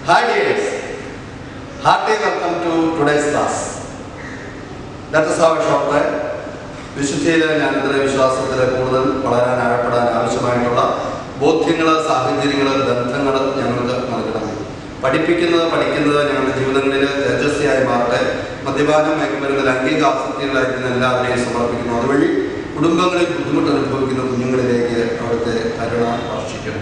Hi dears, hearty welcome to today's class. Let us have a short time. വിശുദ്ധിയിലെ ജ്ഞാനത്തിലെ വിശ്വാസത്തിലെ കൂടുതൽ വളരാൻ ആഴപ്പെടാൻ ആവശ്യമായിട്ടുള്ള ബോധ്യങ്ങൾ സാഹചര്യങ്ങൾ ബന്ധങ്ങൾ ഞങ്ങൾക്ക് നൽകണം പഠിപ്പിക്കുന്നത് പഠിക്കുന്നത് ഞങ്ങളുടെ ജീവിതങ്ങളിൽ തേജസ്വിയായി മാറട്ടെ മദ്യപാനം മയക്കുമരുന്ന് ലൈംഗിക ആസക്തികളായിരിക്കുന്ന എല്ലാവരെയും സമർപ്പിക്കുന്നു അതുവഴി കുടുംബങ്ങളിൽ ബുദ്ധിമുട്ട് അനുഭവിക്കുന്ന കുഞ്ഞുങ്ങളിലേക്ക് അവിടുത്തെ കരുണ വർഷിക്കണം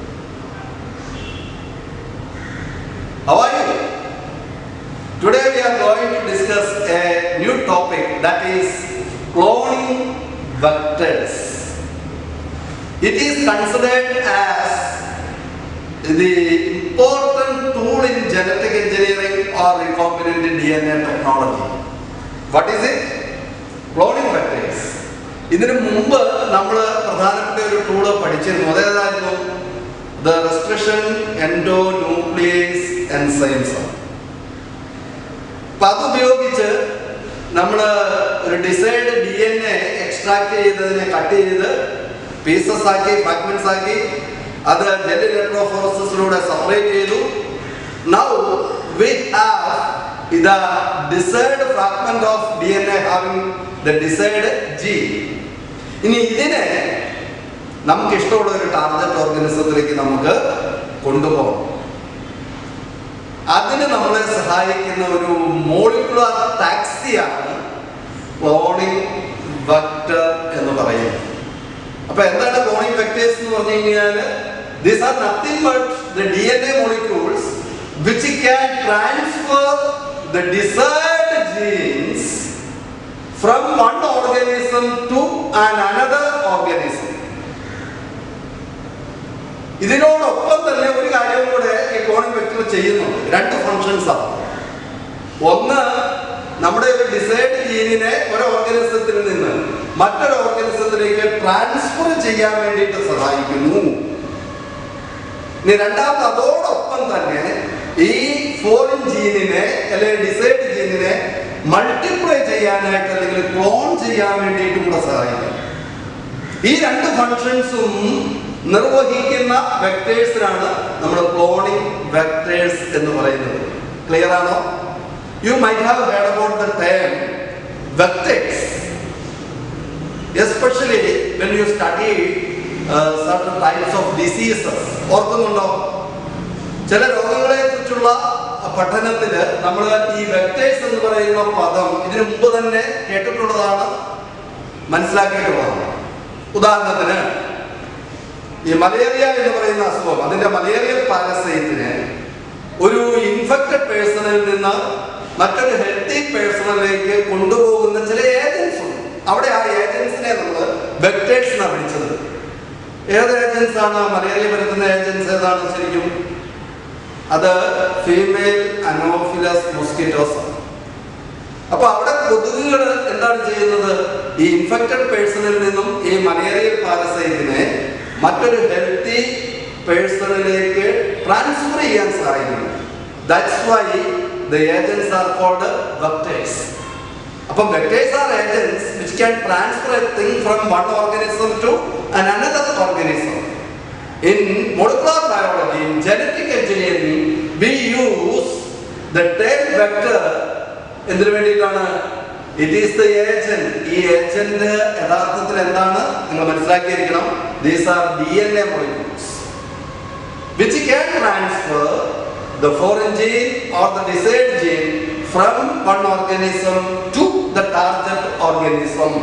How are you? Today we are going to discuss a new topic that is cloning vectors. It is considered as the important tool in genetic engineering or recombinant DNA technology. What is it? Cloning vectors. ഇതിനു മുമ്പ് നമ്മൾ പ്രധാനപ്പെട്ട ഒരു tool പഠിച്ചിരുന്നു അതേതായിരുന്നു the restriction endonuclease enzymes അപ്പൊ അതുപയോഗിച്ച് നമ്മൾ ഒരു desired D N A extract ചെയ്തതിനെ കട്ട് ചെയ്ത് പീസസ് ആക്കി ഫ്രാഗ്മെന്റ്സ് ആക്കി അത് ജെല്ലി ഇലക്ട്രോഫോറസിലൂടെ സെപ്പറേറ്റ് ചെയ്തു നൗ വി ഹാവ് ഇത് desired fragment of D N A having the desired gene ഇനി ഇതിനെ നമുക്ക് ഇഷ്ടമുള്ള ഒരു ടാർഗറ്റ് ഓർഗാനിസത്തിലേക്ക് നമുക്ക് കൊണ്ടുപോകണം അതിന് നമ്മളെ സഹായിക്കുന്ന ഒരു മോളിക്കുലർ ടാക്സിയാണ് ക്ലോണിംഗ് വെക്ടർ എന്ന് പറയുന്നത് അപ്പൊ എന്താണ് ക്ലോണിംഗ് വെക്ടേഴ്സ് എന്ന് പറഞ്ഞു കഴിഞ്ഞാൽ these are nothing but the D N A molecules which can transfer the desired genes from one organism to an another organism ഇതിനോടൊപ്പം തന്നെ ഒരു കാര്യവും കൂടെ ഈ ക്ലോണിംഗ് വെക്ടർ ചെയ്യുന്നുണ്ട് രണ്ട് ഫങ്ഷൻസ് ആണ് ഒന്ന് നമ്മുടെ ഒരു ഡിസൈഡ് ജീനിനെ ഒരു ഓർഗാനിസത്തിൽ നിന്ന് മറ്റൊരു ഓർഗാനിസത്തിലേക്ക് ട്രാൻസ്ഫർ ചെയ്യാൻ വേണ്ടിയിട്ട് സഹായിക്കുന്നു ഇനി രണ്ടാമത് അതോടൊപ്പം തന്നെ ഈ ഫോറിൻ ജീനിനെ അല്ലെങ്കിൽ ഡിസൈഡ് ജീനിനെ മൾട്ടിപ്ലൈ ചെയ്യാനായിട്ട് അല്ലെങ്കിൽ ക്ലോൺ ചെയ്യാൻ വേണ്ടിയിട്ടും കൂടെ സഹായിക്കും ഈ രണ്ട് ഫങ്ഷൻസും നിർവഹിക്കുന്ന വെക്ടേഴ്സിനാണ് നമ്മൾ ക്ലോണിംഗ് വെക്ടേഴ്സ് എന്ന് പറയുന്നത് ക്ലിയർ ആണോ you might have heard about the term vectors especially when you study certain types of diseases ഓർക്കുന്നുണ്ടോ ചില രോഗങ്ങളെ കുറിച്ചുള്ള പഠനത്തിൽ നമ്മൾ ഈ വെക്ടേഴ്സ് എന്ന് പറയുന്ന പദം ഇതിനു മുമ്പ് തന്നെ കേട്ടിട്ടുള്ളതാണ് മനസ്സിലാക്കിയിട്ടുള്ളതാണ് ഉദാഹരണത്തിന് ഈ മലേറിയ എന്ന് പറയുന്ന അസുഖം അതിന്റെ മലേറിയൽ പാരസൈറ്റിനെ ഒരു ഇൻഫെക്റ്റഡ് പേഴ്സണിൽ നിന്ന് മറ്റൊരു ഹെൽത്തി പേഴ്സണിലേക്ക് കൊണ്ടുപോകുന്ന ചില ഏജൻസ് ഉണ്ട് അവിടെ ആ ഏജൻസിനെ നമ്മൾ വെക്ടേഴ്സ് എന്നാണ് വിളിച്ചത് ഏത് ഏജൻസ് ആണ് മലേറിയ പരത്തുന്ന ഏജൻസ് ഏതാണ് ശരിക്കും അത് ഫീമെയിൽ അനോഫിലസ് മൊസ്കിറ്റോസ് ആണ് അപ്പൊ അവിടെ കൊതുകുകൾ എന്താണ് ചെയ്യുന്നത് ഈ ഇൻഫെക്റ്റഡ് പേഴ്സണിൽ നിന്നും ഈ മലേറിയൽ പാരസൈറ്റിനെ മറ്റൊരു ഹെൽത്തി പേഴ്സണിലേക്ക് ട്രാൻസ്ഫർ ചെയ്യാൻ സഹായിക്കുന്നു that's why the agents are called vectors അപ്പം vectors are agents which can transfer a thing from one organism to an another organism in molecular biology in genetic engineering we use the term vector എന്തിനു വേണ്ടിയിട്ടാണ് it is the agent ഈ agent യഥാർത്ഥത്തിൽ എന്താണ് നിങ്ങൾ മനസ്സിലാക്കിയിരിക്കണം these are D N A molecules which can transfer the foreign gene or the desired gene from one organism to the target organism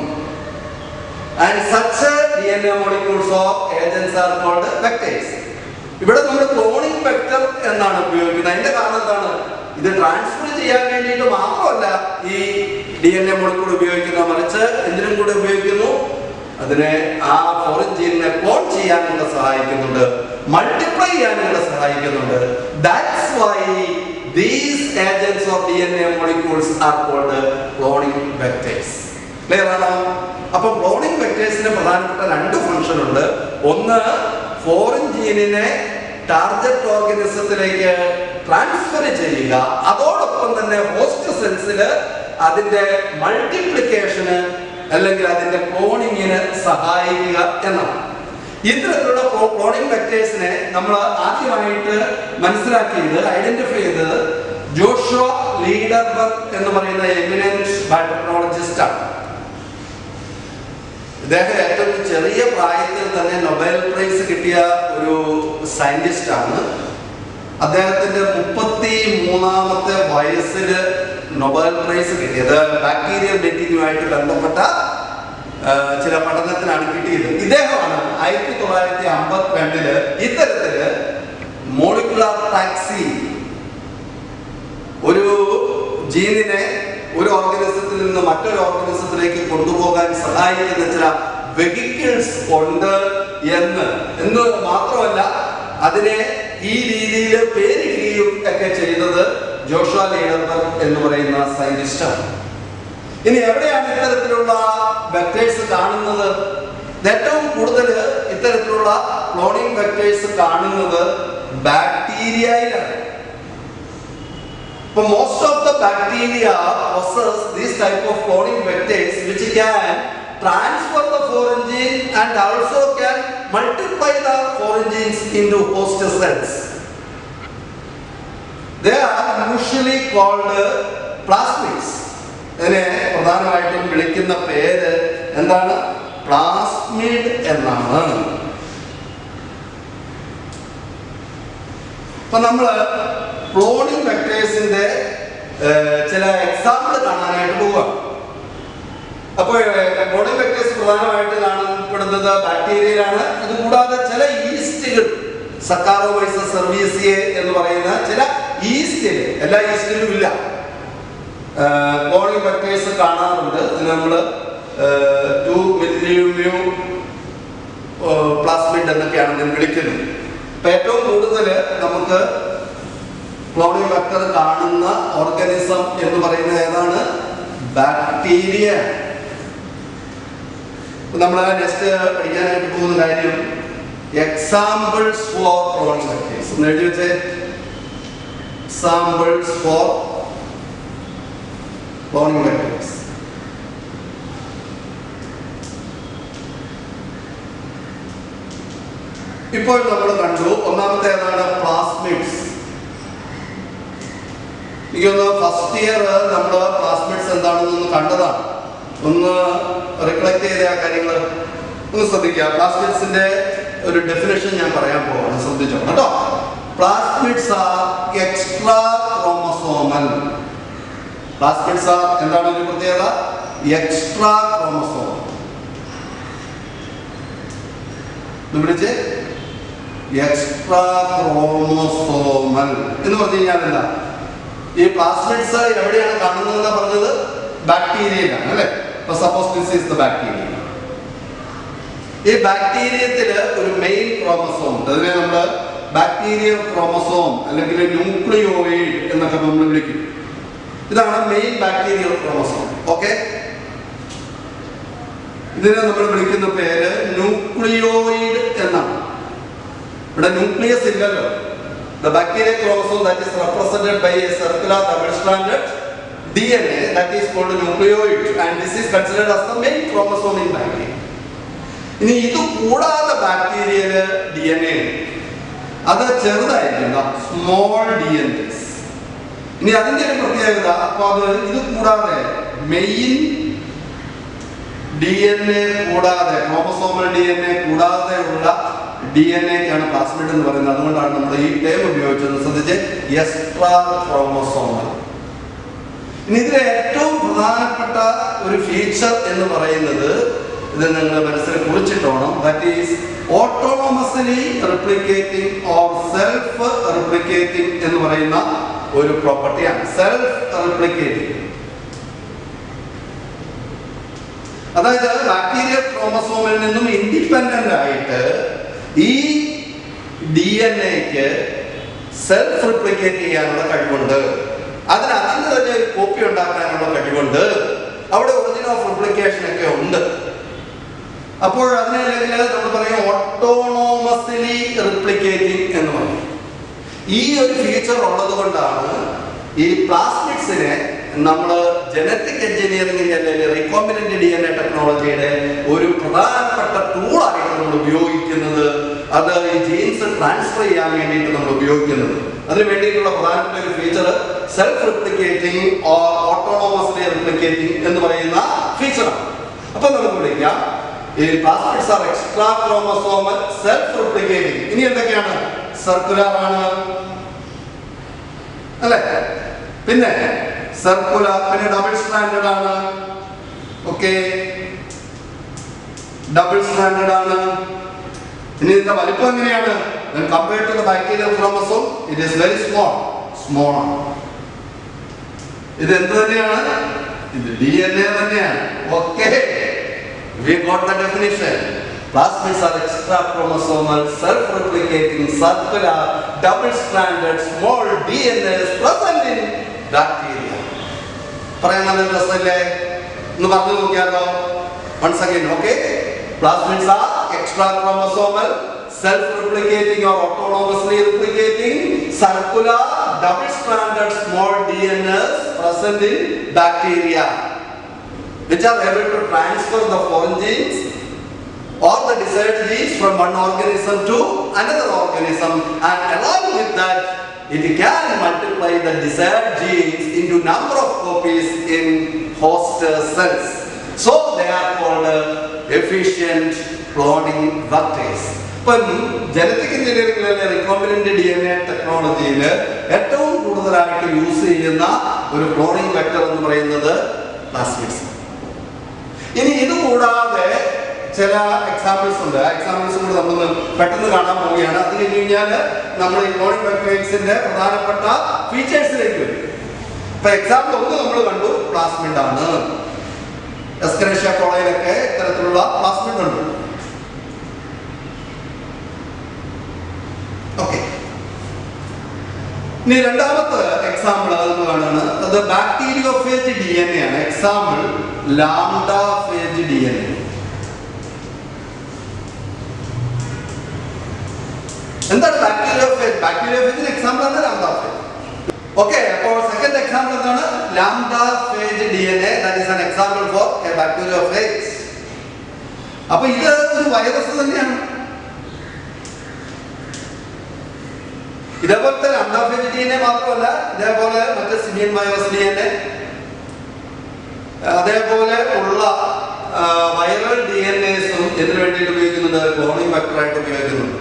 and such D N A molecules of agents are called vectors ഇവിടെ നമ്മൾ cloning vector എന്നാണ് ഉപയോഗിക്കുന്നത് അതിന്റെ കാരണം എന്താണ് ഇത് transfer ചെയ്യാൻ വേണ്ടിയിട്ട് മാത്രമല്ല ഈ ഡി എൻ എ മോളിക്കൂൾ ഉപയോഗിക്കുന്ന മറിച്ച് എന്തിനും കൂടെ ഉപയോഗിക്കുന്നു അതിനെ ആ ഫോറിൻ ജീനിനെ ക്ലോൺ ചെയ്യാനുള്ള സഹായിക്കുന്നുണ്ട് മൾട്ടിപ്ലൈ ചെയ്യാനുള്ള സഹായിക്കുന്നുണ്ട് that's why these agents of D N A molecules are called cloning vectors clear ആണോ അപ്പൊ ക്ലോണിംഗ് വെക്ടേഴ്സിന് പ്രധാനപ്പെട്ട രണ്ട് ഫംഗ്ഷൻ ഉണ്ട് ഒന്ന് ഫോറിൻ ജീനിനെ ടാർഗറ്റ് ഓർഗനിസത്തിലേക്ക് ട്രാൻസ്ഫർ ചെയ്യുക അതോടൊപ്പം തന്നെ ഹോസ്റ്റ് സെൽസിൽ അതിന്റെ മൾട്ടിപ്ലിക്കേഷന് അല്ലെങ്കിൽ അതിന്റെ ക്ലോണിങ്ങിന് സഹായിക്കുക എന്നാണ് ഇത്തരത്തിലുള്ള ക്ലോണിംഗ് വെക്ടേഴ്സിനെ നമ്മൾ ആദ്യമായിട്ട് മനസ്സിലാക്കിയത് ഐഡന്റിഫൈ ചെയ്തത് ജോഷോ ലീഡർബർഗ് എന്ന് പറയുന്ന എമിനൻസ് ബയോടെക്നോളജിസ്റ്റ് ആണ് ഇദ്ദേഹം ഏറ്റവും ചെറിയ പ്രായത്തിൽ തന്നെ നൊബേൽ പ്രൈസ് കിട്ടിയ ഒരു സയന്റിസ്റ്റ് ആണ് അദ്ദേഹത്തിന്റെ മുപ്പത്തി മൂന്നാമത്തെ വയസ്സിൽ നൊബേൽ പ്രൈസ് കിട്ടിയത് ബാക്ടീരിയൽ ബെറ്റിങ്ങുമായിട്ട് ബന്ധപ്പെട്ട ആ, ചില പഠനത്തിനാണ് കിട്ടിയത് ഇദ്ദേഹമാണ് ആയിരത്തി തൊള്ളായിരത്തി അമ്പത്തി രണ്ടില് ഇത്തരത്തില് മോളിക്കുലാർ ടാക്സി ഒരു ജീനിനെ ഒരു ഓർഗനിസത്തിൽ നിന്ന് മറ്റൊരു ഓർഗനിസത്തിലേക്ക് കൊണ്ടുപോകാൻ സഹായിക്കുന്ന ചില വെഹിക്കിൾസ് ഉണ്ട് എന്ന് എന്ന് മാത്രമല്ല അതിനെ ഈ രീതിയിൽ പേരിടുകയും ഒക്കെ ചെയ്തത് ജോഷുവ ലീഡർബർഗ് എന്ന് പറയുന്ന സയന്റിസ്റ്റാണ് ഇനി എവിടെയാണ് ഇത്തരത്തിലുള്ള വെക്ടേഴ്സ് കാണുന്നത് ഏറ്റവും കൂടുതൽ ഇത്തരത്തിലുള്ള ക്ലോണിംഗ് വെക്ടേഴ്സ് കാണുന്നത് ബാക്ടീരിയയിലാണ് But most of the bacteria possess this type of cloning vectors which can transfer the foreign gene and also can multiply the foreign genes into host cells. They are usually called plasmids. ഇതിനെ പ്രധാനമായിട്ടും വിളിക്കുന്ന പേര് എന്താണ് plasmid എന്നാണ് അപ്പൊ നമ്മള് cloning വെക്ടേഴ്സിന്റെ ചില example കാണാനായിട്ട് പോവുക അപ്പോൾ ക്ലോണിംഗ് വെക്ടേഴ്സ് പ്രധാനമായിട്ട് കാണപ്പെടുന്നത് ബാക്ടീരിയയിലാണ് ഇത് കൂടാതെ ചില ഈസ്റ്റുകൾ സക്കാറോവൈസ സർവീസിയെ എന്ന് പറയുന്ന ചില ഈസ്റ്റിൽ എല്ലാ ഈസ്റ്റിലും ഇല്ല ക്ലോണിംഗ് വെക്ടേഴ്സ് കാണാറുണ്ട് നമ്മൾ ടു മില്ലിമ്യൂ പ്ലാസ്മിഡ് എന്നൊക്കെയാണ് ഇതിന് വിളിക്കുന്നത് അപ്പൊ ഏറ്റവും കൂടുതൽ നമുക്ക് ക്ലോണിംഗ് വെക്ടർ കാണുന്ന ഓർഗാനിസം എന്ന് പറയുന്നത് ഏതാണ് ബാക്ടീരിയ നമ്മൾ നെക്സ്റ്റ് പഠിക്കാനായിട്ട് പോകുന്ന കാര്യം എക്സാമ്പിൾസ് ഫോർ ക്ലോണിംഗ് വെക്ടേഴ്സ് എന്ന് എഴുതി വെച്ചേ എക്സാമ്പിൾസ് ഫോർ ക്ലോണിംഗ് വെക്ടേഴ്സ് ഇപ്പോൾ നമ്മൾ കണ്ടു ഒന്നാമത്തെ ഏതാണ് പ്ലാസ്മിഡ്സ് എനിക്കൊന്ന് ഫസ്റ്റ് ഇയർ നമ്മൾ പ്ലാസ്മിഡ്സ് എന്താണെന്ന് കണ്ടതാണ് ഒന്ന് റിക്ലക്ട് ചെയ്ത ആ കാര്യങ്ങൾ ഒന്ന് ശ്രദ്ധിക്കുക പ്ലാസ്മിഡ്സിന്റെ ഒരു ഡെഫിനേഷൻ ഞാൻ പറയാൻ പോവാണ് ശ്രദ്ധിച്ചോ കേട്ടോ plasmids are extra chromosomal plasmids are എന്താണ് ഒരു പ്രത്യേകത എക്സ്ട്രാ ക്രോമസോം വിളിച്ച് എക്സ്ട്രാ ക്രോമസോമൽ എന്ന് പറഞ്ഞു കഴിഞ്ഞാൽ എന്താ ഈ പ്ലാസ്മിഡ്സ് എവിടെയാണ് കാണുന്നതെന്ന് പറഞ്ഞത് ബാക്ടീരിയയിലാണ് അല്ലെ ഇപ്പൊ suppose this is the bacteria ഈ ബാക്ടീരിയത്തില് ഒരു മെയിൻ ക്രോമസോം ഉണ്ട് അതിനെ നമ്മൾ ബാക്ടീരിയ ക്രോമസോം അല്ലെങ്കിൽ ന്യൂക്ലിയോയിഡ് എന്നൊക്കെ നമ്മൾ വിളിക്കും ഇതാണ് മെയിൻ ബാക്ടീരിയൽ ക്രോമസോം ഓക്കെ ഇതിനെ നമ്മൾ വിളിക്കുന്ന പേര് ന്യൂക്ലിയോയിഡ് എന്നാണ് ഇവിടെ ന്യൂക്ലിയസ് ഇല്ലല്ലോ The bacterial chromosome that is represented by a circular double-stranded DNA that is called nucleoid and this is considered as the main chromosome in bacteria. ഇനി ഇത് കൂടാതെ ബാക്ടീരിയയില് ഡി എൻ എ അത് ചെറുതായിരിക്കും സ്മോൾ ഡി എൻ എസ് ഇനി അതിന്റെ ഒരു പ്രത്യേകത അപ്പൊ അത് ഇത് കൂടാതെ മെയിൻ ഡി എൻ എ കൂടാതെ ക്രോമസോമൽ ഡി എൻ എ കൂടാതെ ഉള്ള ഡി എൻ എക്കാണ് പ്ലാസ്മിഡ് എന്ന് പറയുന്നത് അതുകൊണ്ടാണ് നമ്മൾ ഈ ടേം ഉപയോഗിച്ചത് ശ്രദ്ധിച്ച് എക്സ്ട്രാ ക്രോമസോമൽ ഇനി ഇതിലെ ഏറ്റവും പ്രധാനപ്പെട്ട ഒരു ഫീച്ചർ എന്ന് പറയുന്നത് ഇത് നിങ്ങൾ മനസ്സിൽ കുറിച്ചിട്ടോണം that is autonomously replicating or self replicating എന്ന് പറയുന്ന ഒരു പ്രോപ്പർട്ടിയാണ് സെൽഫ് റിപ്ലിക്കേറ്റിംഗ് അതായത് ബാക്ടീരിയൽ ക്രോമസോമിൽ നിന്നും ഇൻഡിപെൻഡന്റ് ആയിട്ട് ഈ ഡി എൻ എക്ക് സെൽഫ് റിപ്ലിക്കേറ്റ് ചെയ്യാനുള്ള കഴിവുണ്ട് അതിന് അതിന് തന്നെ ഒരു കോപ്പി ഉണ്ടാക്കാനുള്ള കഴിവുണ്ട് അവിടെ ഒറിജിൻ ഓഫ് റിപ്ലിക്കേഷൻ ഒക്കെ ഉണ്ട് അപ്പോൾ അതിനല്ലെങ്കിൽ നമ്മൾ പറയും ഓട്ടോണോമസ്ലി റിപ്ലിക്കേറ്റിംഗ് എന്ന് പറയും ഈ ഒരു ഫീച്ചർ ഉള്ളത് കൊണ്ടാണ് ഈ പ്ലാസ്റ്റിക്സിനെ നമ്മൾ ജനറ്റിക് എഞ്ചിനീയറിംഗിന്റെ അല്ലെങ്കിൽ റീകോമ്പിനന്റ് ഡി എൻ എ ടെക്നോളജിയുടെ ഒരു പ്രധാനപ്പെട്ട ടൂളായിട്ട് നമ്മൾ ഉപയോഗിക്കുന്നത് അത് ഈ ജീൻസ് ട്രാൻസ്ഫർ ചെയ്യാൻ വേണ്ടിയിട്ട് നമ്മൾ ഉപയോഗിക്കുന്നത് അതിന് വേണ്ടിയിട്ടുള്ള പ്രധാനപ്പെട്ട ഒരു feature self replicating or autonomously replicating എന്ന് പറയുന്ന ഫീച്ചറാണ് അപ്പൊ നമുക്ക് വിളിക്കാം ഈ plasmids are extra chromosomal self replicating ഇനി എന്തൊക്കെയാണ് സർക്കുലർ ആണ് അല്ലേ പിന്നെ സർക്കുലർ പിന്നെ ഡബിൾ സ്റ്റാൻഡേർഡ് ആണ് ഓക്കെ ഡബിൾ സ്റ്റാൻഡേർഡ് ആണ് ഇനി ഇതിന്റെ വലിപ്പം എങ്ങനെയാണ് compared to the bacterial chromosome it is very small small ആണ് ഇത് എന്ത് തന്നെയാണ് ഇത് ഡി എൻ എ തന്നെയാണ് okay we got the definition Plasmids are extra chromosomal, self-replicating, circular, double-stranded, small DNAs present in bacteria. പറയാൻ നല്ല രസമല്ലേ ഒന്ന് പറഞ്ഞു നോക്കിയാലോ once again okay plasmids are extra chromosomal self replicating or autonomously replicating circular double standard small DNAs present in bacteria which are able to transfer the foreign genes or the desired genes from one organism to another organism and along with that it can multiply the desired genes into number of copies in host cells so they are called uh, efficient cloning vectors ഇപ്പം genetic എഞ്ചിനീയറിംഗിലെ recombinant D N A ടെക്നോളജിയിൽ ഏറ്റവും കൂടുതലായിട്ട് use ചെയ്യുന്ന ഒരു cloning vector എന്ന് പറയുന്നത് plasmids ഇനി ഇത് കൂടാതെ ചില എക്സാമ്പിൾസ് ഉണ്ട് ആ എക്സാമ്പിൾസ് കൂടി നമ്മളൊന്ന് പെട്ടെന്ന് കാണാൻ പോവുകയാണ് അത് കഴിഞ്ഞ് കഴിഞ്ഞാൽ നമ്മൾ ഈ ക്ലോണിക് ബാക്ടീരിയൻസിന്റെ പ്രധാനപ്പെട്ട ഫീച്ചേഴ്സിലേക്ക് വരും ഇപ്പൊ എക്സാമ്പിൾ ഒന്ന് നമ്മൾ കണ്ടു പ്ലാസ്മിഡ് ആണ് എസ്കറേഷ്യ കോളേജിലൊക്കെ ഇത്തരത്തിലുള്ള പ്ലാസ്മിഡ് ഉണ്ട് ഓക്കെ ഇനി രണ്ടാമത്തെ എക്സാമ്പിൾ അതൊന്ന് കാണുന്നത് അത് ബാക്ടീരിയോഫേജ് ഡി എൻ എ ആണ് example lambda phage D N A എന്താണ് ബാക്ടീരിയോഫേജ് ബാക്ടീരിയോഫേജിന് എക്സാമ്പിൾ ആണ് ലാംഡാഫേജ് ഓക്കെ അപ്പോൾ സെക്കൻഡ് എക്സാമ്പിൾ എന്താണ് lambda phage D N A that is an example for a bacteriophage അപ്പൊ ഇത് ഒരു വൈറസ് തന്നെയാണ് ഇതേപോലത്തെ ലാംഡാഫേജ് ഡി എൻ എ മാത്രമല്ല ഇതേപോലെ മറ്റ് simian virus D N A അതേപോലെ ഉള്ള വൈറൽ ഡി എൻ എസും ഇതിനു വേണ്ടിയിട്ട് ഉപയോഗിക്കുന്നുണ്ട് ക്ലോണിംഗ് വെക്ടറായിട്ട് ഉപയോഗിക്കുന്നുണ്ട്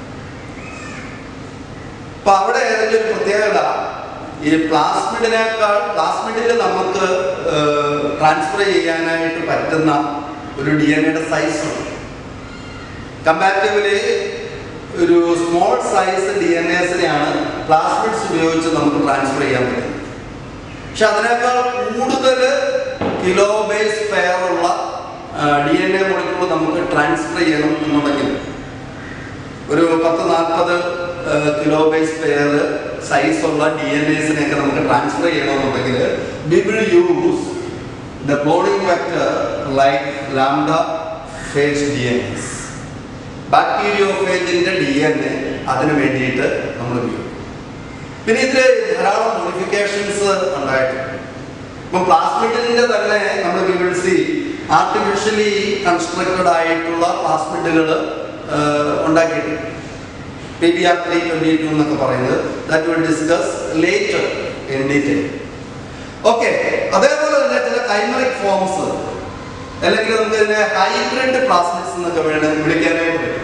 അപ്പൊ അവിടെ ഏതെങ്കിലും ഒരു പ്രത്യേകത ഈ പ്ലാസ്മിഡിനേക്കാൾ പ്ലാസ്മിഡിൽ നമുക്ക് ട്രാൻസ്ഫർ ചെയ്യാനായിട്ട് പറ്റുന്ന ഒരു ഡി എൻ എയുടെ സൈസ് ഉണ്ട് കമ്പാരിറ്റീവ്ലി ഒരു സ്മോൾ സൈസ് ഡി എൻ എസിനെയാണ് പ്ലാസ്മിഡ്സ് ഉപയോഗിച്ച് നമുക്ക് ട്രാൻസ്ഫർ ചെയ്യാൻ പറ്റുന്നത് പക്ഷെ അതിനേക്കാൾ കൂടുതൽ കിലോ ബേസ് പെയർ ഉള്ള ഡി എൻ എ മോളിക്കൂൾ നമുക്ക് ട്രാൻസ്ഫർ ചെയ്യണം എന്നുണ്ടെങ്കിൽ ഒരു പത്ത് നാൽപ്പത് കിലോ ബേസ് പെയർ സൈസ് ഉള്ള ഡി എൻ എസിനെയൊക്കെ നമുക്ക് ട്രാൻസ്ഫർ ചെയ്യണമെന്നുണ്ടെങ്കിൽ we will use the cloning vector like lambda phage D N S ബാക്ടീരിയോഫേജിന്റെ ഡി എൻ എ അതിന് വേണ്ടിയിട്ട് നമ്മൾ ഉപയോഗിക്കും പിന്നെ ഇതിൽ ധാരാളം മോഡിഫിക്കേഷൻസ് ഉണ്ടായിട്ടുണ്ട് ഇപ്പം പ്ലാസ്മിഡിന്റെ തന്നെ നമ്മൾ we will see artificially constructed ആയിട്ടുള്ള പ്ലാസ്മിഡുകൾ ഉണ്ടാക്കിയിട്ടുണ്ട് P B R three twenty two എന്നൊക്കെ പറയുന്നത് that will discuss later in detail okay അതേപോലെ തന്നെ ചില കൈമറിക് ഫോംസ് അല്ലെങ്കിൽ നമുക്ക് ഇതിനെ ഹൈബ്രിഡ് പ്ലാസ്മിഡ്സ് എന്നൊക്കെ വേണം വിളിക്കാനായിട്ട് പറ്റും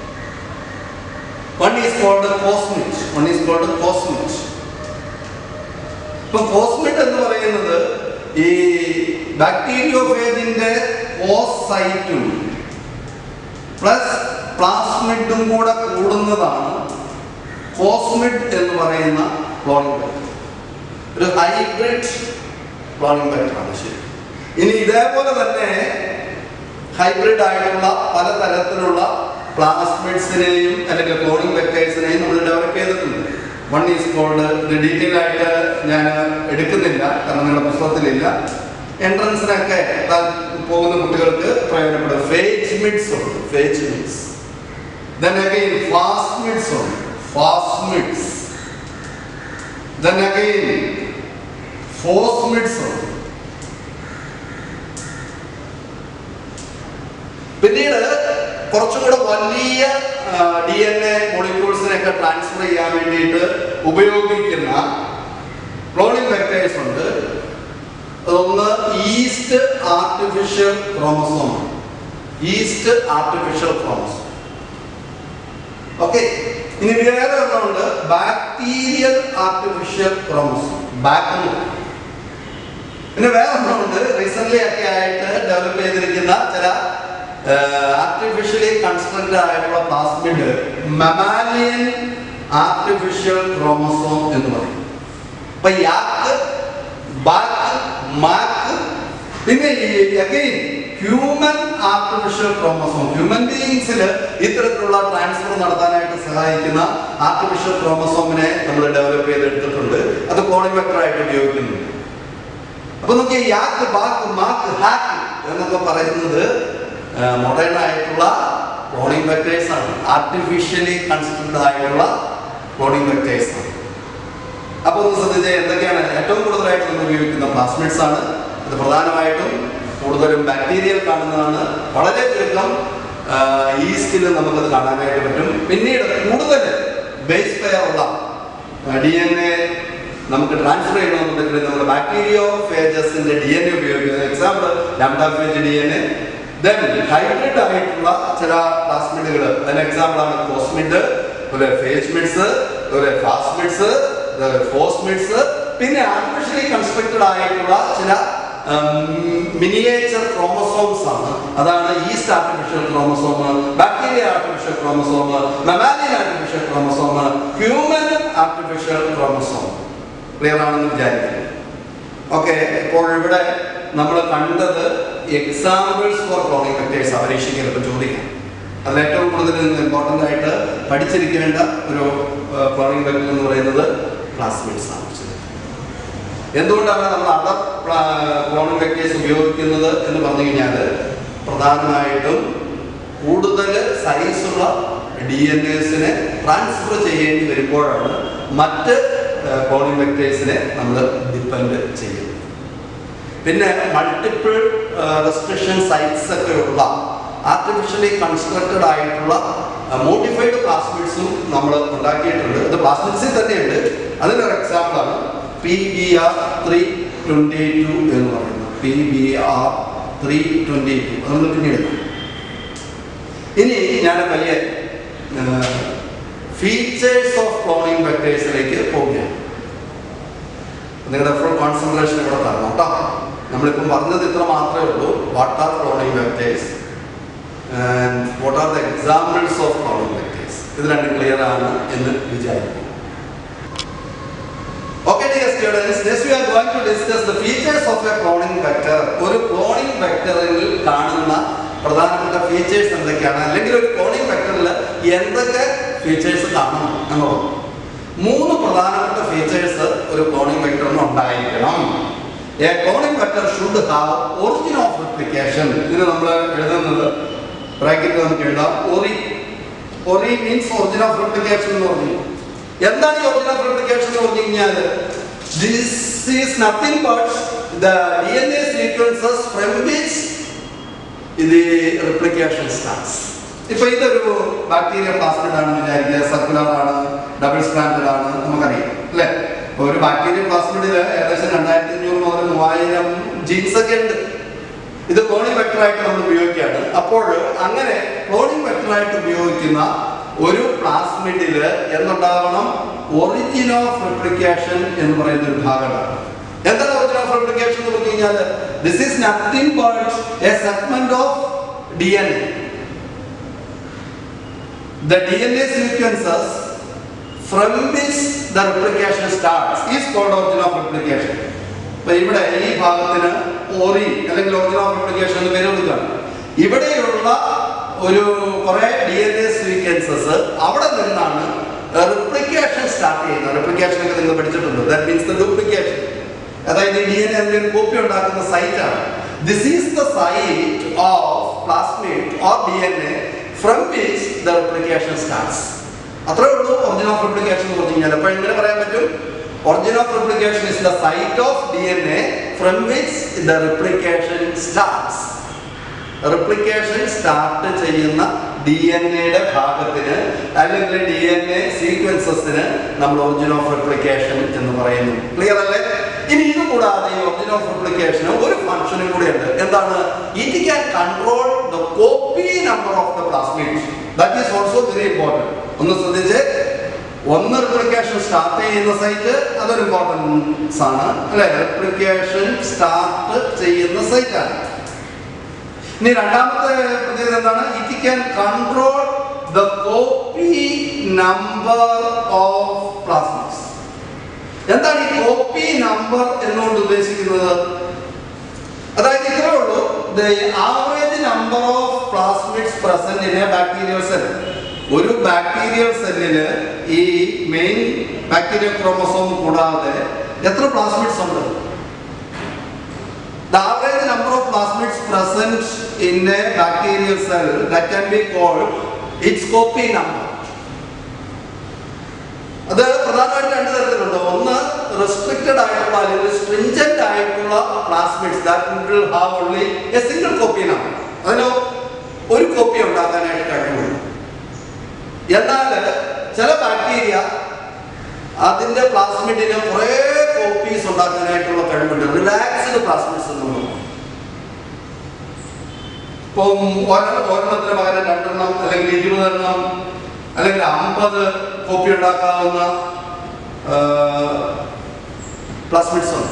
one is called cosmid one is called cosmid ഇപ്പൊ കോസ്മിറ്റ് എന്ന് പറയുന്നത് ഈ ബാക്ടീരിയോഫേജിന്റെ ഓസൈറ്റും പ്ലസ് പ്ലാസ്മിഡും കൂടെ കൂടുന്നതാണ് കോസ്മിഡ് എന്ന് പറയുന്ന ക്ലോണിംഗ് വെക്ടർ ഒരു ഹൈബ്രിഡ് ക്ലോണിംഗ് വെക്ടറാണ് ശരി ഇനി ഇതേപോലെ തന്നെ ഹൈബ്രിഡ് ആയിട്ടുള്ള പലതരത്തിലുള്ള പ്ലാസ്മിഡ്സിനെയും അല്ലെങ്കിൽ ക്ലോണിംഗ് വെക്ടേഴ്സിനെയും നമ്മൾ ഡെവലപ്പ് ചെയ്തിട്ടുണ്ട് വൺ ഈസ് കോൾഡ് ഇത് ഡീറ്റെയിൽ ആയിട്ട് ഞാൻ എടുക്കുന്നില്ല കാരണം നിങ്ങളുടെ പുസ്തകത്തിലില്ല എൻട്രൻസിനൊക്കെ പോകുന്ന കുട്ടികൾക്ക് പ്രയോജനപ്പെടും ഫേജ് മിഡ്സ് ഉണ്ട് phagemids then again plasmids ഉണ്ട് plasmids then again phosmids ഉണ്ട് പിന്നീട് കുറച്ചും കൂടെ വലിയ ഡി എൻ എ മോളിക്യൂൾസിനെയൊക്കെ ട്രാൻസ്ഫർ ചെയ്യാൻ വേണ്ടിയിട്ട് ഉപയോഗിക്കുന്ന ക്ലോണിംഗ് വെക്ടേഴ്സ് ഉണ്ട് ഒന്ന് yeast artificial chromosome yeast artificial chromosome okay ഇനി വേറെ ഒന്നുണ്ട് ബാക്ടീരിയൽ ആർട്ടിഫിഷ്യൽ ക്രോമസോം ബാക്ടീരിയ പിന്നെ വേറെ ഒന്നുണ്ട് റീസെന്റ് ഒക്കെ ആയിട്ട് ഡെവലപ്പ് ചെയ്തിരിക്കുന്ന ചില ആർട്ടിഫിഷ്യലി കൺസ്ട്രക്റ്റഡ് ആയിട്ടുള്ള പ്ലാസ്മിഡ് മെമാലിയൻ ആർട്ടിഫിഷ്യൽ ക്രോമസോം എന്ന് പറയും അപ്പൊ യാക്ക് ബാക്ക് മാക്ക് പിന്നെ again human artificial chromosome human ബീയിങ്സിൽ ഇത്തരത്തിലുള്ള ട്രാൻസ്ഫർ നടത്താനായിട്ട് സഹായിക്കുന്ന ആർട്ടിഫിഷ്യൽ ക്രോമസോമിനെ നമ്മൾ ഡെവലപ്പ് ചെയ്തെടുത്തിട്ടുണ്ട് അത് ക്ലോണിംഗ് വെക്ടർ ആയിട്ട് ഉപയോഗിക്കുന്നുണ്ട് അപ്പൊ നോക്കിയ യാക്ക് ബാക്ക് മാക്ക് ഹാക്ക് എന്നൊക്കെ പറയുന്നത് മോഡേൺ ആയിട്ടുള്ള ക്ലോണിംഗ് വെക്ടേഴ്സ് ആണ് ആർട്ടിഫിഷ്യലി കൺസ്ട്രക്റ്റഡ് ആയിട്ടുള്ള ക്ലോണിംഗ് വെക്ടേഴ്സ് ആണ് അപ്പൊ ഒന്ന് ശ്രദ്ധിച്ചാൽ എന്തൊക്കെയാണ് ഏറ്റവും കൂടുതലായിട്ട് നമ്മൾ ഉപയോഗിക്കുന്ന പ്ലാസ്മിഡ്സ് ആണ് ഇത് പ്രധാനമായിട്ടും കൂടുതലും ബാക്ടീരിയൽ കാണുന്നതാണ് വളരെ ചുരുക്കം ഈസ്റ്റിൽ നമുക്കത് കാണാനായിട്ട് പറ്റും പിന്നീട് കൂടുതൽ ബേസ് പെയർ ഉള്ള ഡി എൻ എ നമുക്ക് ട്രാൻസ്ഫർ ചെയ്യണമെന്നുണ്ടെങ്കിൽ നമ്മൾ ബാക്ടീരിയോ ഫേജസിന്റെ ഡി എൻ എ ഉപയോഗിക്കുന്നത് example lambda phage D N A then hybrid ആയിട്ടുള്ള ചില പ്ലാസ്മിഡുകൾ അതിന് എക്സാമ്പിൾ ആണ് കോസ്മിഡ് അതുപോലെ ഫേസ്മിഡ്സ് അതുപോലെ ഫാസ്മിഡ്സ് അതുപോലെ ഫോസ്മിഡ്സ് പിന്നെ ആർട്ടിഫിഷ്യലി കൺസ്ട്രക്റ്റഡ് ആയിട്ടുള്ള ചില മിനിയേച്ചർ ക്രോമസോംസ് ആണ് അതാണ് yeast artificial chromosome bacteria artificial chromosome mammalian artificial chromosome human artificial chromosome clear ആണെന്ന് വിചാരിക്കുന്നു ഓക്കെ ഇപ്പോൾ ഇവിടെ നമ്മൾ കണ്ടത് എക്സാമ്പിൾസ് ഫോർ ക്ലോണിംഗ് വെക്ടേഴ്സ് പരീക്ഷയ്ക്ക് ചിലപ്പോൾ ചോദിക്കാം അതിൽ ഏറ്റവും കൂടുതൽ ഇമ്പോർട്ടൻ്റ് ആയിട്ട് പഠിച്ചിരിക്കേണ്ട ഒരു ക്ലോണിംഗ് വെക്ടർ എന്ന് പറയുന്നത് പ്ലാസ്മിഡ്സ് ആണ് എന്തുകൊണ്ടാണ് നമ്മൾ അതർ ക്ലോണിംഗ് വെക്ടേഴ്സ് ഉപയോഗിക്കുന്നത് എന്ന് പറഞ്ഞു കഴിഞ്ഞാൽ പ്രധാനമായിട്ടും കൂടുതൽ സൈസുള്ള ഡി എൻ എസിനെ ട്രാൻസ്ഫർ ചെയ്യേണ്ടി വരുമ്പോഴാണ് മറ്റ് ക്ലോണിംഗ് വെക്ടേഴ്സിനെ നമ്മൾ ഡിപ്പെൻഡ് ചെയ്യുന്നത് പിന്നെ മൾട്ടിപ്പിൾ റെസ്ട്രിക്ഷൻ സൈറ്റ്സ് ഒക്കെ ഉള്ള ആർട്ടിഫിഷ്യലി കൺസ്ട്രക്റ്റഡ് ആയിട്ടുള്ള മോഡിഫൈഡ് പ്ലാസ്മിഡ്സും നമ്മൾ ഉണ്ടാക്കിയിട്ടുണ്ട് അത് പ്ലാസ്മിഡ്സിൽ തന്നെയുണ്ട് അതിനൊരു എക്സാമ്പിളാണ് P B R three twenty two എന്ന് പറയുന്നത് P B R three twenty two അത് നമ്മൾ പിന്നീട് കാണാം. ഇനി ഞാൻ വലിയ ഫീച്ചേഴ്സ് ഓഫ് ക്ലോണിംഗ് വെക്ടേഴ്സിലേക്ക് പോവുകയാണ് നിങ്ങളുടെ ഫുൾ കോൺസെൻട്രേഷൻ ഇവിടെ തരണം കേട്ടോ നമ്മളിപ്പം പറഞ്ഞത് ഇത്ര മാത്രമേ ഉള്ളൂ what are cloning vectors and what are the examples of cloning vectors ഇത് രണ്ടും ക്ലിയർ ആണ് എന്ന് വിചാരിക്കുന്നു Okay, dear students, next we are going to discuss the features of a cloning vector. ഒരു ക്ലോണിംഗ് വെക്ടറിൽ കാണുന്ന പ്രധാനപ്പെട്ട ഫീച്ചേഴ്സ് എന്തൊക്കെയാണ് അല്ലെങ്കിൽ ഒരു ക്ലോണിംഗ് വെക്ടറിൽ എന്തൊക്കെ ഫീച്ചേഴ്സ് കാണും എന്നുള്ളത് മൂന്ന് പ്രധാനപ്പെട്ട ഫീച്ചേഴ്സ് ഒരു ക്ലോണിംഗ് വെക്ടറിന് ഉണ്ടായിരിക്കണം a cloning vector should have origin of replication ഇതിന് നമ്മൾ എഴുതുന്നത് ബ്രാക്കറ്റിൽ നമുക്ക് എഴുതാം ori ori means origin of replication എന്ന് പറഞ്ഞു എന്താണ് ഈ ഒറിജിൻ ഓഫ് റിപ്ലിക്കേഷൻ എന്ന് പറഞ്ഞു കഴിഞ്ഞാൽ this is nothing but the D N A sequences from which ഇത് റിപ്ലിക്കേഷൻ സ്റ്റാർട്സ് ഇപ്പൊ ഇതൊരു ബാക്ടീരിയ പ്ലാസ്മിഡ് ആണെന്ന് വിചാരിക്കുക സർക്കുലർ ആണ് ഡബിൾ സ്റ്റാൻഡേർഡ് ആണ് നമുക്കറിയാം അല്ലേ ഇപ്പൊ ഒരു ബാക്ടീരിയ പ്ലാസ്മിഡിൽ ഏകദേശം രണ്ടായിരത്തി അഞ്ഞൂറ് മുതൽ മൂവായിരം ജീൻസ് ഒക്കെ ഉണ്ട് ഇത് ക്ലോണിംഗ് വെക്ടറായിട്ട് നമ്മൾ ഉപയോഗിക്കുകയാണ് അപ്പോൾ അങ്ങനെ ക്ലോണിംഗ് വെക്ടറായിട്ട് ഉപയോഗിക്കുന്ന ഒരു പ്ലാസ്മിഡിൽ എന്തുണ്ടാവണം ഒറിജിൻ ഓഫ് റിപ്ലിക്കേഷൻ എന്ന് പറയുന്ന ഒരു ഭാഗമാണ് എന്താണ് ഒറിജിൻ ഓഫ് റിപ്ലിക്കേഷൻ എന്ന് പറഞ്ഞു കഴിഞ്ഞാൽ this is nothing but a segment of D N A the DNA sequences from which the replication starts is called origin of replication. അപ്പൊ ഇവിടെ ഈ ഭാഗത്തിന് ഓറി അല്ലെങ്കിൽ origin of replication എന്ന് പേര് കൊടുക്കുകയാണ് ഇവിടെയുള്ള ഒരു കുറെ ഡി എൻ എ സീക്വൻസസ് അവിടെ നിന്നാണ് റിപ്ലിക്കേഷൻ സ്റ്റാർട്ട് ചെയ്യുന്നത് റിപ്ലിക്കേഷൻ ഒക്കെ നിങ്ങൾ പഠിച്ചിട്ടുണ്ട് ദാറ്റ് മീൻസ് ദ ഡ്യൂപ്ലിക്കേഷൻ അതായത് ഡി എൻ എ അതിന്റെ ഒരു കോപ്പി ഉണ്ടാക്കുന്ന സൈറ്റ് ആണ് this is the site of plasmid or D N A from which the replication starts അത്രേ ഉള്ളൂ ഒറിജിൻ ഓഫ് റിപ്ലിക്കേഷൻ എന്ന് പറഞ്ഞു കഴിഞ്ഞാൽ അപ്പോൾ എങ്ങനെ പറയാൻ പറ്റും origin of replication is the site of D N A from which the replication starts replication start ചെയ്യുന്ന ഡി എൻ എയുടെ ഭാഗത്തിന് അല്ലെങ്കിൽ ഡി എൻ എ സീക്വൻസസിന് നമ്മൾ ഒറിജിൻ ഓഫ് റിപ്ലിക്കേഷൻ എന്ന് പറയുന്നു ക്ലിയർ അല്ലേ ഇനി ഇത് കൂടാതെ ഈ ഒറിജിൻ ഓഫ് റിപ്ലിക്കേഷന് ഒരു ഫംഗ്ഷനും കൂടി ഉണ്ട് എന്താണ് it can control the copy number of the plasmid that is also very important ഒന്ന് ശ്രദ്ധിച്ച് ഒന്ന് റിപ്ലിക്കേഷൻ സ്റ്റാർട്ട് ചെയ്യുന്ന സൈറ്റ് അതൊരു ഇമ്പോർട്ടൻസ് ആണ് അല്ലെ റിപ്ലിക്കേഷൻ സ്റ്റാർട്ട് ചെയ്യുന്ന സൈറ്റ് ആണ് ഇനി രണ്ടാമത്തെ പ്രത്യേകത എന്താണ് it can control the copy number of plasmids എന്താണ് ഈ കോപ്പി നമ്പർ എന്നുകൊണ്ട് ഉദ്ദേശിക്കുന്നത് അതായത് ഇത്രേ ഉള്ളൂ the average number of plasmids present in a bacterial cell ഒരു ബാക്ടീരിയൽ സെല്ലില് ഈ മെയിൻ ബാക്ടീരിയൽ ക്രോമസോം കൂടാതെ എത്ര പ്ലാസ്മിഡ്സ് ഉണ്ട് The average number of plasmids present in a bacterial cell that can be called its copy number. അത് പ്രധാനമായിട്ട് രണ്ട് തരത്തിലുണ്ട് ഒന്ന് റെസ്ട്രിക്റ്റഡ് ആയിട്ടുള്ള അല്ലെങ്കിൽ സ്ട്രിഞ്ചന്റ് ആയിട്ടുള്ള plasmids that will have only a single copy number അതിന് ഒരു കോപ്പി ഉണ്ടാക്കാനായിട്ട് കഴിവുള്ളൂ എന്നാൽ ചില ബാക്ടീരിയ അതിന്റെ പ്ലാസ്മിഡിന് കുറേ കോപ്പീസ് ഉണ്ടാക്കാനായിട്ടുള്ള കഴിവുണ്ട് റിലാക്സ്ഡ് പ്ലാസ്മിഡ്സ് എന്ന് പറയുന്നത് ഇപ്പം ഒരെണ്ണം ഒരെണ്ണത്തിന് പകരം രണ്ടെണ്ണം അല്ലെങ്കിൽ ഇരുപതെണ്ണം അല്ലെങ്കിൽ അമ്പത് കോപ്പി ഉണ്ടാക്കാവുന്ന പ്ലാസ്മിഡ്സ് ഉണ്ട്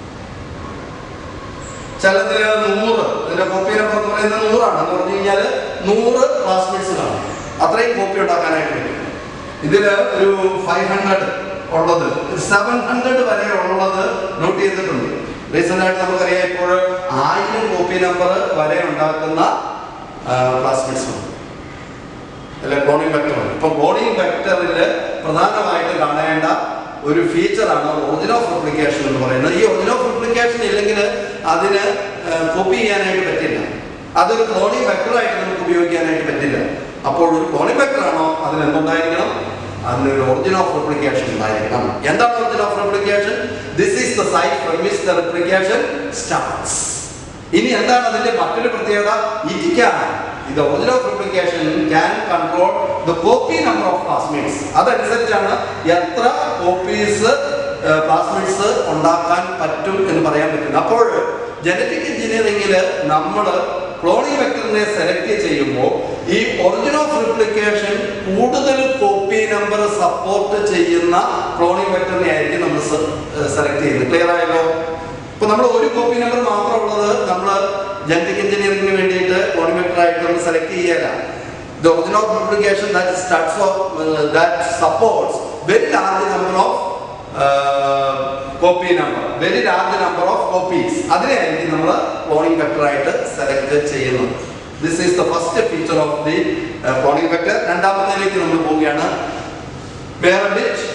ചിലതിന് നൂറ് ഇതിന്റെ കോപ്പി നമ്പർ എന്ന് പറയുന്നത് നൂറാണ് എന്ന് പറഞ്ഞു കഴിഞ്ഞാൽ നൂറ് പ്ലാസ്മിഡ്സ് കാണും അത്രയും കോപ്പി ഉണ്ടാക്കാനായിട്ട് പറ്റും ഇതിൽ ഒരു ഫൈവ് ഹൺഡ്രഡ് ഉള്ളത് സെവൻ ഹൺഡ്രഡ് വരെ ഉള്ളത് നോട്ട് ചെയ്തിട്ടുണ്ട് റീസെന്റ് ആയിട്ട് നമുക്കറിയാം ഇപ്പോൾ ആയിരം കോപ്പി നമ്പർ വരെ ഉണ്ടാക്കുന്ന പ്ലാസ്മിഡ്സ് ഉണ്ട് അല്ലെ ക്ലോണിംഗ് വെക്ടർ ഇപ്പൊ ക്ലോണിംഗ് വെക്ടറിൽ പ്രധാനമായിട്ട് കാണേണ്ട ഒരു ഫീച്ചറാണ് ഒറിജിൻ ഓഫ് റിപ്ലിക്കേഷൻ എന്ന് പറയുന്നത് ഈ ഒറിജിൻ ഓഫ് റിപ്ലിക്കേഷൻ ഇല്ലെങ്കിൽ അതിന് കോപ്പി ചെയ്യാനായിട്ട് പറ്റില്ല അതൊരു ക്ലോണിംഗ് വെക്ടറായിട്ട് നമുക്ക് ഉപയോഗിക്കാനായിട്ട് പറ്റില്ല അപ്പോൾ ഒരു ക്ലോണിംഗ് വെക്ടർ ആണോ അതിന് എന്തുണ്ടായിരിക്കണം അതിനൊരു ഒറിജിൻ ഓഫ് റിപ്ലിക്കേഷൻ ഉണ്ടായിരിക്കണം എന്താണ് origin of replication this is the site from which the replication starts ഇനി എന്താണ് അതിന്റെ മറ്റൊരു പ്രത്യേകത ഇരിക്കാണ് ഇത് origin of replication can control the copy number of plasmids അതനുസരിച്ചാണ് എത്ര കോപ്പീസ് പ്ലാസ്മിഡ്സ് ഉണ്ടാക്കാൻ പറ്റും എന്ന് പറയാൻ പറ്റുന്നത് അപ്പോൾ ജനറ്റിക് എഞ്ചിനീയറിംഗിൽ നമ്മൾ ക്ലോണിംഗ് വെക്ടറിനെ സെലക്ട് ചെയ്യുമ്പോൾ ഈ ഒറിജിൻ ഓഫ് റിപ്ലിക്കേഷൻ കൂടുതൽ കോപ്പി നമ്പർ സപ്പോർട്ട് ചെയ്യുന്ന ക്ലോണിംഗ് വെക്ടറിനെ ആയിരിക്കും നമ്മൾ സെലക്ട് ചെയ്യുന്നത് ക്ലിയർ ആയല്ലോ ഇപ്പൊ നമ്മൾ ഒരു കോപ്പി നമ്പർ മാത്രം ഉള്ളത് നമ്മൾ ജനറ്റിക് എഞ്ചിനീയറിംഗിന് വേണ്ടിയിട്ട് ക്ലോണിംഗ് വെക്ടർ ആയിട്ട് നമ്മൾ സെലക്ട് ചെയ്യല The origin of replication that starts off uh, that supports very large number of uh, copy number, very large number of copies. അതിനെയായിരിക്കും നമ്മൾ ക്ലോണിംഗ് വെക്ടർ ആയിട്ട് സെലക്ട് ചെയ്യുന്നത് this is the first feature of the cloning vector രണ്ടാമത്തേലേക്ക് നമ്മൾ പോവുകയാണ് വേറെ bit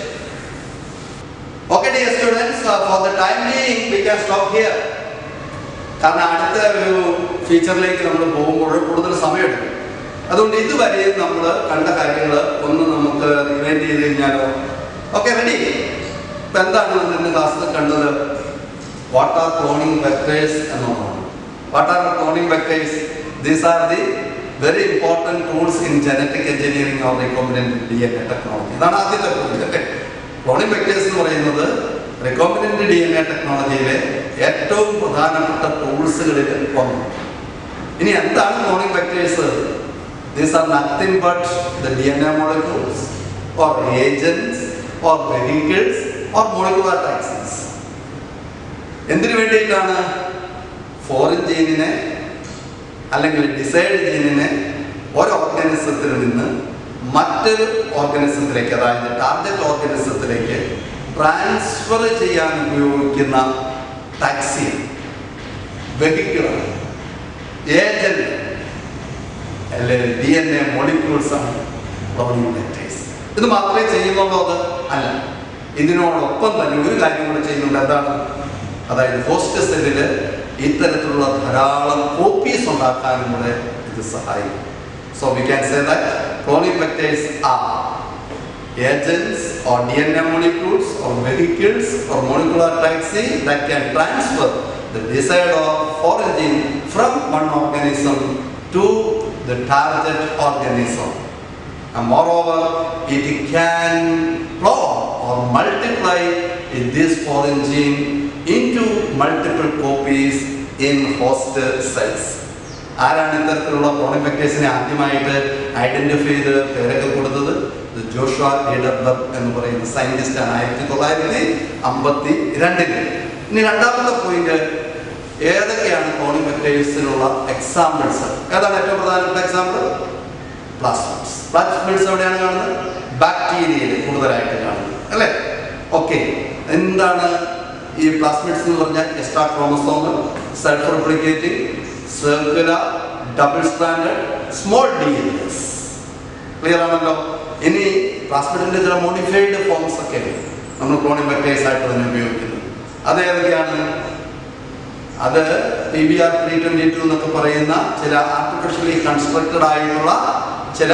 okay dear students for the time being we can stop here കാരണം അടുത്ത ഒരു ഫീച്ചറിലേക്ക് നമ്മൾ പോകുമ്പോൾ കൂടുതൽ സമയമെടുക്കും അതുകൊണ്ട് ഇതുവരെ നമ്മൾ കണ്ട കാര്യങ്ങൾ ഒന്ന് നമുക്ക് റിവൈൻഡ് ചെയ്ത് കഴിഞ്ഞാലോ ഓക്കെ റെഡി ഇപ്പൊ എന്താണ് നമ്മൾ ഇന്ന് ക്ലാസ്സിൽ കണ്ടത് വാട്ട് ആർ ക്ലോണിംഗ് വെക്ടേഴ്സ് എന്നുള്ളതാണ് what are cloning vectors these are the very important tools in genetic engineering or recombinant D N A technology ഇതാണ് ആദ്യത്തെ പോയിന്റ് ക്ലോണിംഗ് വെക്ടേഴ്സ് എന്ന് പറയുന്നത് റിക്കോമിനന്റ് ഡി എൻ എ ടെക്നോളജിയിലെ ഏറ്റവും പ്രധാനപ്പെട്ട ടൂൾസുകളിൽ ഒന്ന് ഇനി എന്താണ് cloning vectors These are nothing but the DNA molecules or agents or vehicles or molecular taxons. എന്തിനു വേണ്ടിയിട്ടാണ് ഫോറിൻ ജീനിനെ അല്ലെങ്കിൽ ഡിസൈഡ് ജീനിനെ ഒരു ഓർഗാനിസത്തിൽ നിന്ന് മറ്റൊരു ഓർഗാനിസത്തിലേക്ക് അതായത് ടാർഗറ്റ് ഓർഗാനിസത്തിലേക്ക് ട്രാൻസ്ഫർ ചെയ്യാൻ ഉപയോഗിക്കുന്ന ടാക്സി വെഹിക്കിളാണ് ഏജന്റ് അല്ലെങ്കിൽ ഡി എൻ എ മോളിക്യൂൾസ് ആണ് ക്ലോണിംഗ് വെക്ടേഴ്സ് ഇത് മാത്രമേ ചെയ്യുന്നുള്ളൂ അത് അല്ല ഇതിനോടൊപ്പം തന്നെ ഒരു കാര്യം കൂടെ ചെയ്യുന്നുണ്ട് എന്താണ് അതായത് ഹോസ്റ്റ് സെല്ലിൽ ഇത്തരത്തിലുള്ള ധാരാളം കോപ്പീസ് ഉണ്ടാക്കാനും കൂടെ ഇത് സഹായിക്കും so we can say that cloning vectors are agents or DNA molecules or vehicles or molecular taxi that can transfer the desired of origin from one organism to the target organism. And moreover, it can clone or multiply this foreign gene into multiple copies in host cells. ആരാണ് ഇത്തരത്തിലുള്ള cloning വെക്ടേഴ്സിനെ ആദ്യമായിട്ട് identify ചെയ്ത് പേരൊക്കെ കൊടുത്തത് ഇത് Joshua ലീഡർബർഗ് എന്ന് പറയുന്ന scientist ആണ് ആയിരത്തി തൊള്ളായിരത്തി അമ്പത്തി രണ്ടില് ഇനി രണ്ടാമത്തെ പോയിന്റ് ഏതൊക്കെയാണ് ക്ലോണിംഗ് വെക്ടേഴ്സിനുള്ള എക്സാമ്പിൾസ് ഏതാണ് ഏറ്റവും പ്രധാനപ്പെട്ട എക്സാമ്പിൾ പ്ലാസ്മിഡ്സ് പ്ലാസ്മിഡ്സ് എവിടെയാണ് കാണുന്നത് ബാക്ടീരിയയിൽ കൂടുതലായിട്ട് കാണുന്നത് അല്ലേ ഓക്കെ എന്താണ് ഈ പ്ലാസ്മിഡ്സ് എന്ന് പറഞ്ഞാൽ extra chromosomal self replicating circular double standard small D N S clear ആണല്ലോ ഇനി പ്ലാസ്മിഡിന്റെ ചില മോഡിഫൈഡ് ഫോംസ് ഒക്കെ നമ്മൾ ക്ലോണിംഗ് വെക്ടേഴ്സ് ആയിട്ട് തന്നെ ഉപയോഗിക്കുന്നത് അത് ഏതൊക്കെയാണ് അത് P B R three twenty two എന്നൊക്കെ പറയുന്ന ചില ആർട്ടിഫിഷ്യലി കൺസ്ട്രക്റ്റഡ് ആയിട്ടുള്ള ചില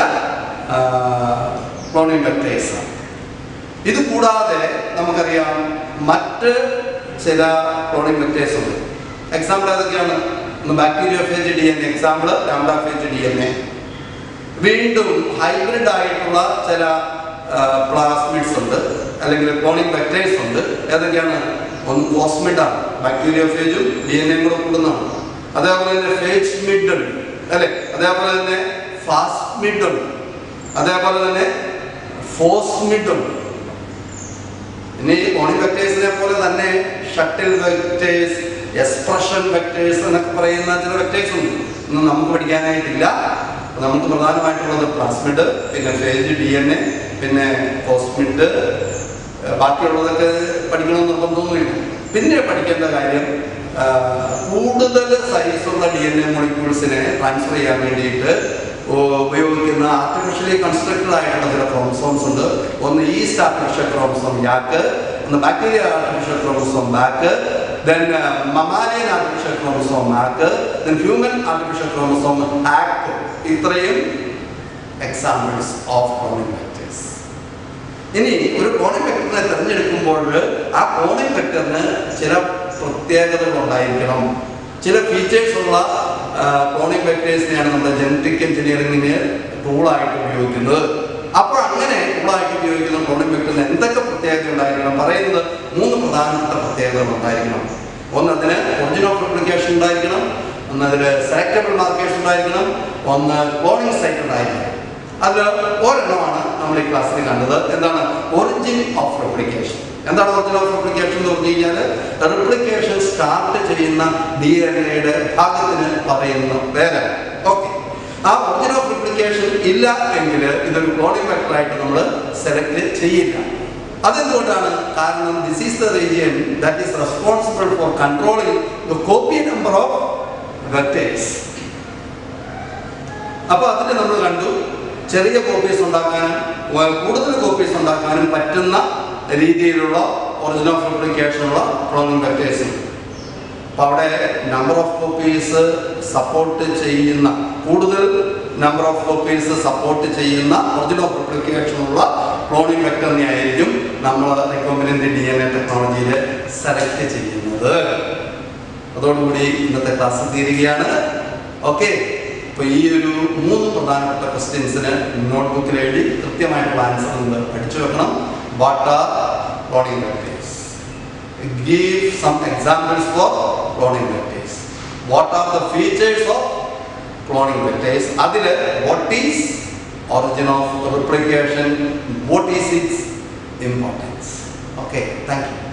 ക്ലോണിംഗ് വെക്ടേഴ്സ് ഇത് കൂടാതെ നമുക്കറിയാം മറ്റ് ചില ക്ലോണിംഗ് വെക്ടേഴ്സ് ഉണ്ട് എക്സാമ്പിൾ ഏതൊക്കെയാണ് ഒന്ന് bacteriophage D N example phage D N A വീണ്ടും ഹൈബ്രിഡ് ആയിട്ടുള്ള ചില പ്ലാസ്മിഡ്സ് ഉണ്ട് അല്ലെങ്കിൽ ക്ലോണിംഗ് വെക്ടേഴ്സ് ഉണ്ട് ഏതൊക്കെയാണ് ഒന്ന് കോസ്മിഡ് ആണ് ബാക്ടീരിയ ഫേജും ഡി എൻ എയും കൂടെ കൂടുന്നതാണ് അതേപോലെ തന്നെ ഫേജ് മിഡ് ഉണ്ട് അല്ലെ അതേപോലെ തന്നെ ഫാസ്മിഡ് ഉണ്ട് അതേപോലെ തന്നെ ഫോസ്മിഡ് ഉണ്ട് ഇനി ക്ലോണിംഗ് വെക്ടേഴ്സിനെ പോലെ തന്നെ ഷട്ടിൽ വെക്ടേഴ്സ് എക്സ്പ്രഷൻ വെക്ടേഴ്സ് എന്നൊക്കെ പറയുന്ന ചില വെക്ടേഴ്സ് ഉണ്ട് ഇന്ന് നമുക്ക് പഠിക്കാനായിട്ടില്ല അപ്പൊ നമുക്ക് പ്രധാനമായിട്ടുള്ളത് പ്ലാസ്മിഡ് പിന്നെ ഫേജ് ഡി എൻ എ പിന്നെ കോസ്മിഡ് ബാക്കിയുള്ളതൊക്കെ പഠിക്കണമെന്ന് നിർബന്ധമൊന്നുമില്ല പിന്നെ പഠിക്കേണ്ട കാര്യം ആ, കൂടുതൽ സൈസുള്ള ഡി എൻ എ മോളിക്യൂൾസിനെ ട്രാൻസ്ഫർ ചെയ്യാൻ വേണ്ടിയിട്ട് ഉ- ഉപയോഗിക്കുന്ന ആർട്ടിഫിഷ്യലി കൺസ്ട്രക്റ്റഡ് ആയിട്ടുള്ള ചില ക്രോമസോംസ് ഉണ്ട് ഒന്ന് ഈസ്റ്റ് ആർട്ടിഫിഷ്യൽ ക്രോമസോം യാക്ക് ഒന്ന് bacteria artificial chromosome BAC then mammalian artificial chromosome MAC then human artificial chromosome HAC ഇത്രയും എക്സാമ്പിൾസ് ഓഫ് ക്ലോണിംഗ് വെക്ടേഴ്സ് ഇനി ഒരു ക്ലോണിംഗ് വെക്ടറിനെ തിരഞ്ഞെടുക്കുമ്പോൾ ആ ക്ലോണിംഗ് വെക്ടറിന് ചില പ്രത്യേകതകൾ ഉണ്ടായിരിക്കണം ചില ഫീച്ചേഴ്സ് ഉള്ള ക്ലോണിംഗ് വെക്ടേഴ്സിനെയാണ് നമ്മൾ ജനറ്റിക് എഞ്ചിനീയറിംഗിന് ടൂളായിട്ട് ഉപയോഗിക്കുന്നത് അപ്പോൾ അങ്ങനെ ടൂളായിട്ട് ഉപയോഗിക്കുന്ന ക്ലോണിംഗ് വെക്ടറിന് എന്തൊക്കെ പ്രത്യേകത ഉണ്ടായിരിക്കണം പറയുന്നത് മൂന്ന് പ്രധാനപ്പെട്ട പ്രത്യേകതകൾ ഉണ്ടായിരിക്കണം ഒന്ന് അതിന് ഒറിജിൻ ഓഫ് റിപ്ലിക്കേഷൻ ഉണ്ടായിരിക്കണം ഒന്ന് അതിൽ സെലക്ടബിൾ മാർക്കേഷൻ ഉണ്ടായിരിക്കണം ഒന്ന് ക്ലോണിംഗ് സൈറ്റ് ഉണ്ടായിരിക്കണം അതിൽ ഒരെണ്ണമാണ് നമ്മൾ ഈ ക്ലാസ്സിൽ കണ്ടത് എന്താണ് ഒറിജിൻ ഓഫ് റെപ്ലിക്കേഷൻ എന്താണ് ഒറിജിൻ ഓഫ് റെപ്ലിക്കേഷൻ എന്ന് പറഞ്ഞു കഴിഞ്ഞാൽ റെപ്ലിക്കേഷൻ സ്റ്റാർട്ട് ചെയ്യുന്ന ഡി എൻ എയുടെ ഭാഗത്തിന് പറയുന്ന പേര് ഓക്കെ ആ ഒറിജിൻ ഓഫ് റെപ്ലിക്കേഷൻ ഇല്ല എങ്കിൽ ഇതൊരു ക്ലോണിംഗ് വെക്ടറായിട്ട് നമ്മൾ സെലക്ട് ചെയ്യില്ല അതെന്തുകൊണ്ടാണ് കാരണം this is the region that is responsible for controlling the copy number of vectors അപ്പൊ അതിന് നമ്മൾ കണ്ടു ചെറിയ കോപ്പീസ് ഉണ്ടാക്കാനും വ- കൂടുതൽ കോപ്പീസ് ഉണ്ടാക്കാനും പറ്റുന്ന രീതിയിലുള്ള ഒറിജിൻ ഓഫ് റെപ്ലിക്കേഷനുള്ള ക്ലോണിംഗ് വെക്ടേഴ്സ് അപ്പൊ അവിടെ നമ്പർ ഓഫ് കോപ്പീസ് സപ്പോർട്ട് ചെയ്യുന്ന കൂടുതൽ നമ്പർ ഓഫ് കോപ്പീസ് സപ്പോർട്ട് ചെയ്യുന്ന ഒറിജിൻ ഓഫ് റെപ്ലിക്കേഷനുള്ള ക്ലോണിംഗ് വെക്ടറിനെ ആയിരിക്കും നമ്മൾ റെക്കോമിനന്റ് ഡി എൻ എ ടെക്നോളജിയിൽ സെലക്ട് ചെയ്യുന്നത് അതോടുകൂടി ഇന്നത്തെ ക്ലാസ് തീരുകയാണ് ഓക്കെ അപ്പോൾ ഈ ഒരു മൂന്ന് പ്രധാനപ്പെട്ട ക്വസ്റ്റ്യൻസിന് നോട്ട്ബുക്കിൽ എഴുതി കൃത്യമായിട്ടുള്ള ആൻസർ നിങ്ങൾ പഠിച്ചു വെക്കണം what are cloning vectors give some examples for cloning vectors. What are the features of cloning vectors? അതിൽ what is origin of replication? What is its importance? Okay, thank you.